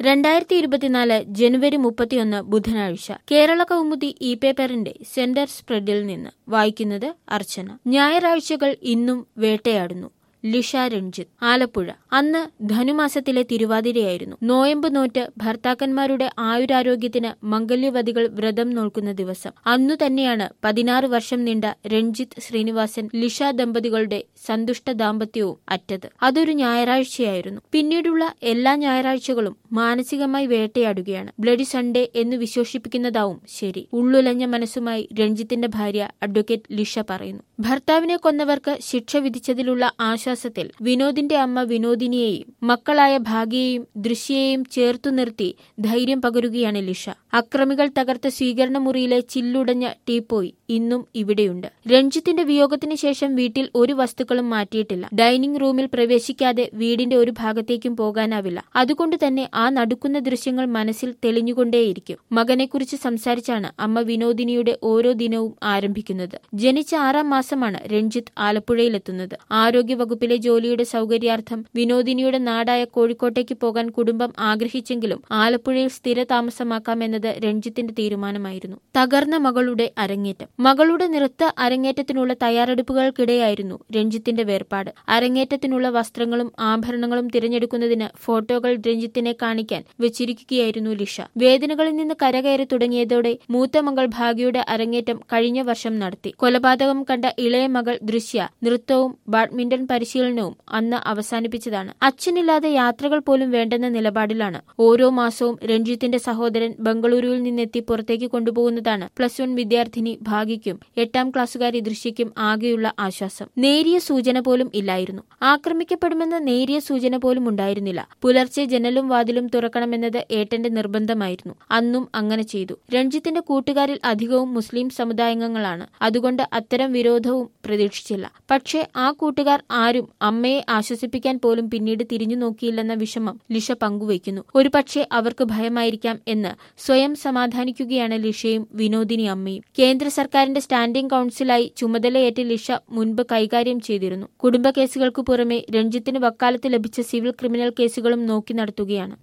രണ്ടായിരത്തി ഇരുപത്തിനാല് ജനുവരി മുപ്പത്തിയൊന്ന് ബുധനാഴ്ച കേരള കൗമുദി ഇ പേപ്പറിന്റെ സെന്റർ സ്പ്രെഡിൽ നിന്ന് വായിക്കുന്നത് അർച്ചന ഞായറാഴ്ചകൾ ഇന്നും വേട്ടയാടുന്നു ലിഷ രഞ്ജിത്ത് ആലപ്പുഴ അന്ന് ധനുമാസത്തിലെ തിരുവാതിരയായിരുന്നു നോയമ്പ് നോറ്റ് ഭർത്താക്കന്മാരുടെ ആയുരാരോഗ്യത്തിന് മംഗല്യവതികൾ വ്രതം നോൽക്കുന്ന ദിവസം അന്നു തന്നെയാണ് പതിനാറ് വർഷം നീണ്ട രഞ്ജിത്ത് ശ്രീനിവാസൻ ലിഷ ദമ്പതികളുടെ സന്തുഷ്ട ദാമ്പത്യവും അറ്റത് അതൊരു ഞായറാഴ്ചയായിരുന്നു പിന്നീടുള്ള എല്ലാ ഞായറാഴ്ചകളും മാനസികമായി വേട്ടയാടുകയാണ് ബ്ലഡി സൺഡേ എന്ന് വിശേഷിപ്പിക്കുന്നതാവും ശരി ഉള്ളുലഞ്ഞ മനസ്സുമായി രഞ്ജിത്തിന്റെ ഭാര്യ അഡ്വക്കേറ്റ് ലിഷ പറയുന്നു ഭർത്താവിനെ കൊന്നവർക്ക് ശിക്ഷ വിധിച്ചതിലുള്ള ആശ്വാസത്തിൽ വിനോദിന്റെ അമ്മ വിനോദിനിയെയും മക്കളായ ഭാഗ്യയെയും ദൃശ്യയെയും ചേർത്തു നിർത്തി ധൈര്യം പകരുകയാണ് ലിഷ അക്രമികൾ തകർത്ത സ്വീകരണ മുറിയിലെ ചില്ലുടഞ്ഞ ടീപ്പോയി ഇന്നും ഇവിടെയുണ്ട് രഞ്ജിത്തിന്റെ വിയോഗത്തിന് ശേഷം വീട്ടിൽ ഒരു വസ്തുക്കളും മാറ്റിയിട്ടില്ല ഡൈനിങ് റൂമിൽ പ്രവേശിക്കാതെ വീടിന്റെ ഒരു ഭാഗത്തേക്കും പോകാനാവില്ല അതുകൊണ്ട് തന്നെ ആ നടുക്കുന്ന ദൃശ്യങ്ങൾ മനസ്സിൽ തെളിഞ്ഞുകൊണ്ടേയിരിക്കും മകനെക്കുറിച്ച് സംസാരിച്ചാണ് അമ്മ വിനോദിനിയുടെ ഓരോ ദിനവും ആരംഭിക്കുന്നത് ജനിച്ച ആറാം മാസമാണ് രഞ്ജിത്ത് ആലപ്പുഴയിലെത്തുന്നത് ആരോഗ്യവകുപ്പിലെ ജോലിയുടെ സൗകര്യാർത്ഥം വിനോദിനിയുടെ നാടായ കോഴിക്കോട്ടേക്ക് പോകാൻ കുടുംബം ആഗ്രഹിച്ചെങ്കിലും ആലപ്പുഴയിൽ സ്ഥിര താമസമാക്കാമെന്നത് രഞ്ജിത്തിന്റെ തീരുമാനമായിരുന്നു തകർന്ന മകളുടെ അരങ്ങേറ്റം മകളുടെ നൃത്ത അരങ്ങേറ്റത്തിനുള്ള തയ്യാറെടുപ്പുകൾക്കിടെയായിരുന്നു രഞ്ജിത്തിന്റെ വേർപാട് അരങ്ങേറ്റത്തിനുള്ള വസ്ത്രങ്ങളും ആഭരണങ്ങളും തിരഞ്ഞെടുക്കുന്നതിന് ഫോട്ടോകൾ രഞ്ജിത്തിനെ കാണിക്കാൻ വെച്ചിരിക്കുകയായിരുന്നു ലിഷ വേദനകളിൽ നിന്ന് കരകയറി തുടങ്ങിയതോടെ മൂത്ത മകൾ ഭാഗ്യയുടെ അരങ്ങേറ്റം കഴിഞ്ഞ വർഷം നടത്തി കൊലപാതകം കണ്ട ഇളയ മകൾ ദൃശ്യ നൃത്തവും ബാഡ്മിന്റൺ പരിശീലനവും അന്ന് അവസാനിപ്പിച്ചതാണ് അച്ഛനില്ലാതെ യാത്രകൾ പോലും വേണ്ടെന്ന നിലപാടിലാണ് ഓരോ മാസവും രഞ്ജിത്തിന്റെ സഹോദരൻ ബംഗളൂരുവിൽ നിന്നെത്തി പുറത്തേക്ക് കൊണ്ടുപോകുന്നതാണ് പ്ലസ് വൺ വിദ്യാർത്ഥിനി ഭാഗ്യയ്ക്കും എട്ടാം ക്ലാസ്സുകാരി ദൃശ്യയ്ക്കും ആകെയുള്ള ആശ്വാസം നേരിയ സൂചന പോലും ഇല്ലായിരുന്നു ആക്രമിക്കപ്പെടുമെന്ന നേരിയ സൂചന പോലും ഉണ്ടായിരുന്നില്ല പുലർച്ചെ ജനലും വാതിലും തുറക്കണമെന്നത് ഏട്ടന്റെ നിർബന്ധമായിരുന്നു അന്നും അങ്ങനെ ചെയ്തു രഞ്ജിത്തിന്റെ കൂട്ടുകാരിൽ അധികവും മുസ്ലിം സമുദായാംഗങ്ങളാണ് അതുകൊണ്ട് അത്തരം വിരോധവും പ്രതീക്ഷിച്ചില്ല പക്ഷേ ആ കൂട്ടുകാർ ആരും അമ്മയെ ആശ്വസിപ്പിക്കാൻ പോലും പിന്നീട് തിരിഞ്ഞു നോക്കിയില്ലെന്ന വിഷമം ലിഷ പങ്കുവയ്ക്കുന്നു ഒരുപക്ഷെ അവർക്ക് ഭയമായിരിക്കാം എന്ന് സ്വയം സമാധാനിക്കുകയാണ് ലിഷയും വിനോദിനി അമ്മയും കേന്ദ്ര സർക്കാരിന്റെ സ്റ്റാൻഡിംഗ് കൌൺസിലായി ചുമതലയേറ്റ ലിഷ മുൻപ് കൈകാര്യം ചെയ്തിരുന്നു കുടുംബ കേസുകൾക്കു പുറമെ രഞ്ജിത്തിന് വക്കാലത്ത് ലഭിച്ച സിവിൽ ക്രിമിനൽ കേസുകളും നോക്കി നടത്തുകയാണ്